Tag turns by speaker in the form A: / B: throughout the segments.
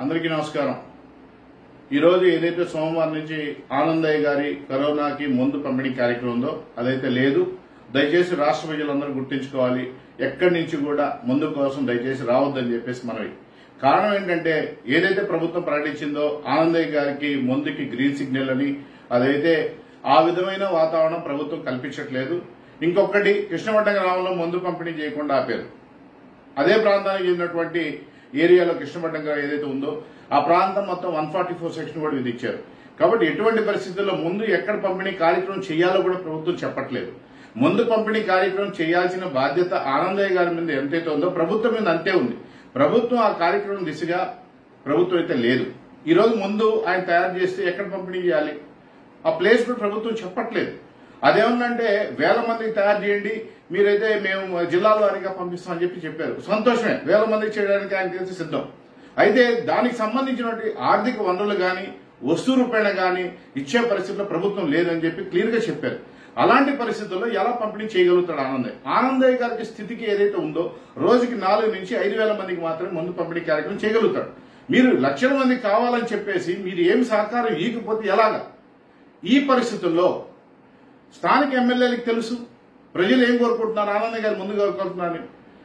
A: అందరికీ నమస్కారం ఈరోజు ఏదైతే సోమవారం నుంచి ఆనందయ్య గారి కరోనాకి ముందు పంపిణీ కార్యక్రమం ఉందో అదైతే లేదు దయచేసి రాష్ట్ర ప్రజలందరూ గుర్తించుకోవాలి ఎక్కడి నుంచి కూడా ముందు కోసం దయచేసి రావద్దని చెప్పేసి మనవి కారణం ఏంటంటే ఏదైతే ప్రభుత్వం ప్రకటించిందో ఆనందయ్య గారికి ముందుకి గ్రీన్ సిగ్నల్ అని అదైతే ఆ విధమైన వాతావరణం ప్రభుత్వం కల్పించట్లేదు ఇంకొకటి కృష్ణపట్ట గ్రామంలో ముందు పంపిణీ చేయకుండా ఆపారు అదే ప్రాంతానికి చెందినటువంటి ఏరియాలో కృష్ణపట్నం గారు ఏదైతే ఉందో ఆ ప్రాంతం మొత్తం వన్ ఫార్టీ ఫోర్ సెక్షన్ కూడా విధించారు కాబట్టి ఎటువంటి పరిస్థితుల్లో ముందు ఎక్కడ పంపిణీ కార్యక్రమం చేయాలో కూడా ప్రభుత్వం చెప్పట్లేదు ముందు పంపిణీ కార్యక్రమం చేయాల్సిన బాధ్యత ఆనందయ్య గారి మీద ఎంతైతే ఉందో ప్రభుత్వం మీద అంతే ఉంది ప్రభుత్వం ఆ కార్యక్రమం దిశగా ప్రభుత్వం అయితే లేదు ఈ రోజు ముందు ఆయన తయారు చేస్తే ఎక్కడ పంపిణీ చేయాలి ఆ ప్లేస్ కూడా ప్రభుత్వం చెప్పట్లేదు అదేమన్నంటే వేల మందికి తయారు చేయండి మీరైతే మేము జిల్లాల వారీగా పంపిస్తామని చెప్పి చెప్పారు సంతోషమే వేల మందికి చేయడానికి ఆయన తెలిసి సిద్ధం అయితే దానికి సంబంధించినటువంటి ఆర్థిక వనరులు గాని వస్తు రూపేణ గాని ఇచ్చే పరిస్థితిలో ప్రభుత్వం లేదని చెప్పి క్లియర్ గా చెప్పారు అలాంటి పరిస్థితుల్లో ఎలా పంపిణీ చేయగలుగుతాడు ఆనందయ్య ఆనందయ్య గారికి స్థితికి ఏదైతే ఉందో రోజుకి నాలుగు నుంచి ఐదు వేల మందికి మాత్రమే ముందు పంపిణీ కార్యక్రమం చేయగలుగుతాడు మీరు లక్షల మంది కావాలని చెప్పేసి మీరు ఏమి సహకారం ఇవ్వకపోతే ఎలాగా ఈ పరిస్థితుల్లో స్థానిక ఎమ్మెల్యేలకు తెలుసు ప్రజలు ఏం కోరుకుంటున్నారు ఆనంద్ గారు ముందు కోరుకుంటున్నారు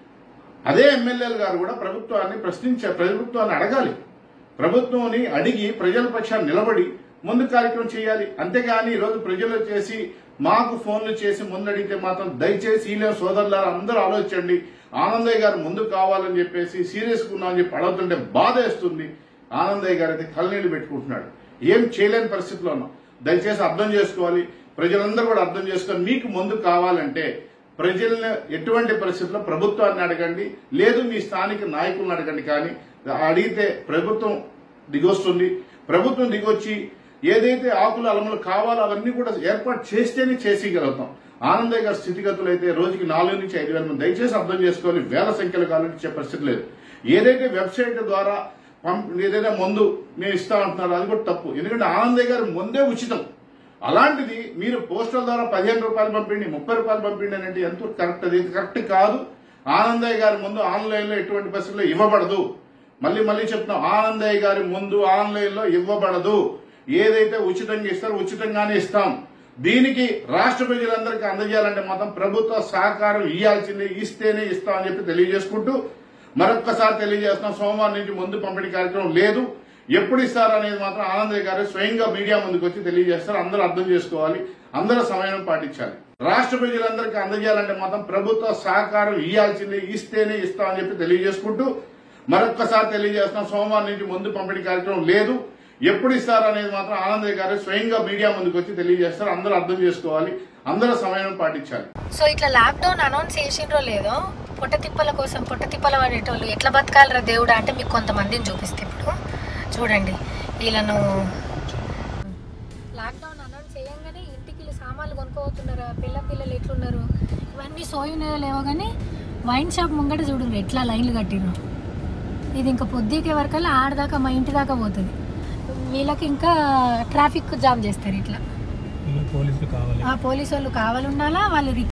A: అదే ఎమ్మెల్యేలు గారు కూడా ప్రభుత్వాన్ని ప్రశ్నించే ప్రభుత్వాన్ని అడగాలి ప్రభుత్వాన్ని అడిగి ప్రజల పక్షాన్ని నిలబడి ముందు కార్యక్రమం చేయాలి అంతేగాని ఈ రోజు ప్రజలు చేసి మాకు ఫోన్లు చేసి ముందు అడిగితే మాత్రం దయచేసి ఈలే సోదరులారా అందరూ ఆలోచించండి ఆనందయ్య గారు ముందు కావాలని చెప్పేసి సీరియస్ ఉన్నామని చెప్పి అడుగుతుంటే బాధ వేస్తుంది ఆనందయ్య గారు అయితే కళ్ళనీళ్ళు పెట్టుకుంటున్నాడు ఏం చేయలేని పరిస్థితిలో ఉన్నాం దయచేసి అర్థం చేసుకోవాలి ప్రజలందరూ కూడా అర్థం చేసుకొని మీకు ముందు కావాలంటే ప్రజల్ని ఎటువంటి పరిస్థితుల్లో ప్రభుత్వాన్ని అడగండి లేదు మీ స్థానిక నాయకులను అడగండి కానీ అడిగితే ప్రభుత్వం దిగొస్తుంది ప్రభుత్వం దిగొచ్చి ఏదైతే ఆకులు అలములు కావాలో అవన్నీ కూడా ఏర్పాటు చేస్తేనే చేసేయగలుగుతాం ఆనందయ్య గారి స్థితిగతులు అయితే రోజుకి నాలుగు నుంచి ఐదు వేల మంది దయచేసి అర్థం చేసుకోవాలి వేల సంఖ్యలో కావాలని ఇచ్చే పరిస్థితి లేదు ఏదైతే వెబ్సైట్ ద్వారా పంప్ ఏదైతే ముందు మేము ఇస్తా అంటున్నారో అది కూడా తప్పు ఎందుకంటే ఆనందయ్య గారు ముందే ఉచితం అలాంటిది మీరు పోస్టల్ ద్వారా పదిహేను రూపాయలు పంపిండి ముప్పై రూపాయలు పంపిండి అని అంటే ఎంతో కరెక్ట్ అది ఇది కరెక్ట్ కాదు ఆనందయ్య గారి ముందు ఆన్లైన్ లో ఎటువంటి పరిస్థితుల్లో ఇవ్వబడదు మళ్ళీ మళ్ళీ చెప్తున్నాం ఆనందయ్య గారి ముందు ఆన్లైన్ లో ఇవ్వబడదు ఏదైతే ఉచితంగా ఇస్తారో ఉచితంగానే ఇస్తాం దీనికి రాష్ట్ర ప్రజలందరికీ అందజేయాలంటే మాత్రం ప్రభుత్వ సహకారం ఇవ్వాల్సిందే ఇస్తేనే ఇస్తామని చెప్పి తెలియజేసుకుంటూ మరొక్కసారి తెలియజేస్తున్నాం సోమవారం నుంచి ముందు పంపిణీ కార్యక్రమం లేదు ఎప్పుడు ఇస్తారు అనేది మాత్రం ఆనందయ్య గారు స్వయంగా మీడియా ముందుకు వచ్చి తెలియజేస్తారు అందరూ అర్థం చేసుకోవాలి అందరూ సమయం పాటించాలి రాష్ట్ర ప్రజలందరికీ అందజేయాలంటే మాత్రం ప్రభుత్వ సహకారం ఇవ్వాల్సిందే ఇస్తేనే ఇస్తామని చెప్పి తెలియజేసుకుంటూ మరొక్కసారి తెలియజేస్తున్నాం సోమవారం నుంచి ముందు పంపిణీ కార్యక్రమం లేదు ఎప్పుడు ఇస్తారు అనేది మాత్రం ఆనందయ్య గారు స్వయంగా మీడియా ముందుకు వచ్చి తెలియజేస్తారు అందరూ అర్థం చేసుకోవాలి అందరూ సమయం పాటించాలి
B: సో ఇట్లా లాక్డౌన్ అనౌన్స్ చేసిండ్రో లేదో పొట్ట తిప్పల కోసం పొట్ట తిప్పల పడేటోళ్ళు ఎట్లా బతకాలరా దేవుడా అంటే మీకు కొంతమందిని చూపిస్తే ఇప్పుడు చూడండి వీళ్ళను లాక్డౌన్ అనౌన్స్ చేయంగానే ఇంటికి వీళ్ళు సామాన్లు కొనుక్కోతున్నారా పిల్ల పిల్లలు ఎట్లున్నారు ఇవన్నీ సోయినాయో లేవో కానీ వైన్ షాప్ ముంగట చూడండి ఎట్లా లైన్లు కట్టిరు ఇది ఇంకా పొద్దుకే వరకల్లా ఆడదాకా మా ఇంటి దాకా పోతుంది వీళ్ళకి ఇంకా ట్రాఫిక్ జామ్ చేస్తారు ఇట్లా
C: వీళ్ళు పోలీసులు కావాలి
B: ఆ పోలీసు వాళ్ళు కావాలి ఉండాలా వాళ్ళు